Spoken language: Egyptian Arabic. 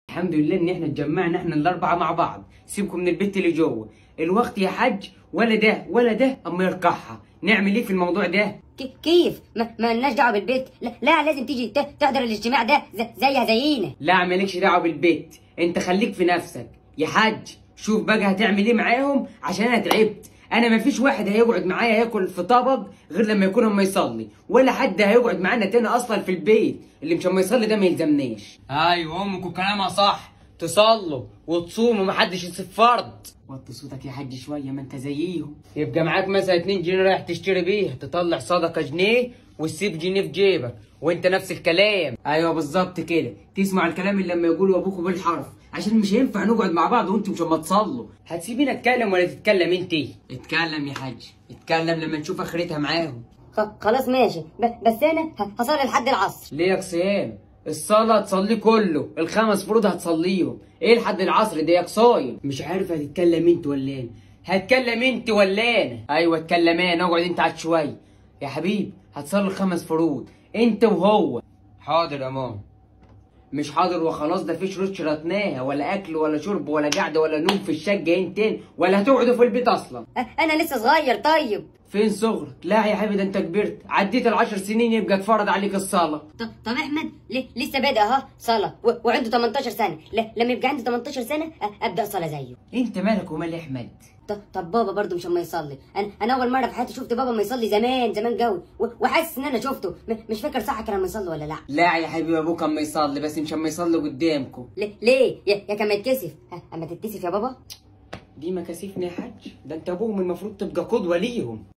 الحمد لله ان احنا اتجمعنا احنا الاربعه مع بعض سيبكم من البت اللي جوه الوقت يا حاج ولا ده ولا ده اما يركعها نعمل ايه في الموضوع ده ك- كيف ما, ما لناش دعوه بالبيت لا, لا لازم تيجي ت- تحضر الاجتماع ده ز- زيها زينا لا مالكش دعوه بالبيت انت خليك في نفسك يا حاج شوف بقى هتعمل ايه معاهم عشان انا تعبت انا مفيش واحد هيقعد معايا ياكل في طبق غير لما يكون اما يصلي ولا حد هيقعد معانا تاني اصلا في البيت اللي مش اما يصلي ده ما يلزمناش ايوه امك كلامها صح تصلوا وتصوموا محدش يسيب فرض وطي صوتك يا حاج شويه ما انت زيهم يبقى معاك مثلا 2 جنيه رايح تشتري بيها تطلع صدقه جنيه وتسيب جنيه في جيبك وانت نفس الكلام ايوه بالظبط كده تسمع الكلام اللي لما يقولوا ابوكوا بالحرف عشان مش هينفع نقعد مع بعض وانتوا مش اما تصلوا هتسيبيني اتكلم ولا تتكلم انت اتكلم يا حاج اتكلم لما نشوف اخرتها معاهم خ- خلاص ماشي ب- بس انا ه- هصلي لحد العصر ليه يا صيام الصلاة هتصليه كله الخمس فروض هتصليهم ايه لحد العصر ده يا صايم مش عارف هتتكلم انت ولا انا هتكلم انت ولا انا ايوه اتكلم انا اقعد انت عاد شويه يا حبيب هتصلي الخمس فروض انت وهو حاضر يا ماما مش حاضر وخلاص ده في شروط شرطناها ولا اكل ولا شرب ولا قعده ولا نوم في الشقه انتين ولا هتقعدوا في البيت اصلا أ- انا لسه صغير طيب فين صغرك لا يا حبيبي ده انت كبرت عديت العشر سنين يبقى اتفرض عليك الصلاه ط- طب احمد ليه لسه بادئ اهو صلاه و- وعنده 18 سنه ل- لما يبقى عندي 18 سنه أ- ابدا صلاه زيه انت مالك ومال احمد ط- طب بابا برضه مش اما يصلي انا انا اول مره في حياتي شفت بابا ما يصلي زمان زمان قوي و- وحاسس ان انا شفته م- مش فاكر صح كان لما يصلي ولا لا لا يا حبيبي ابوك اما يصلي بس مش اما يصلي قدامكم ليه ليه يا, يا كان ما يتكسف ها، اما تتكسف يا بابا دي مكاسفني يا حاج ده انت ابوهم المفروض تبقى قدوه ليهم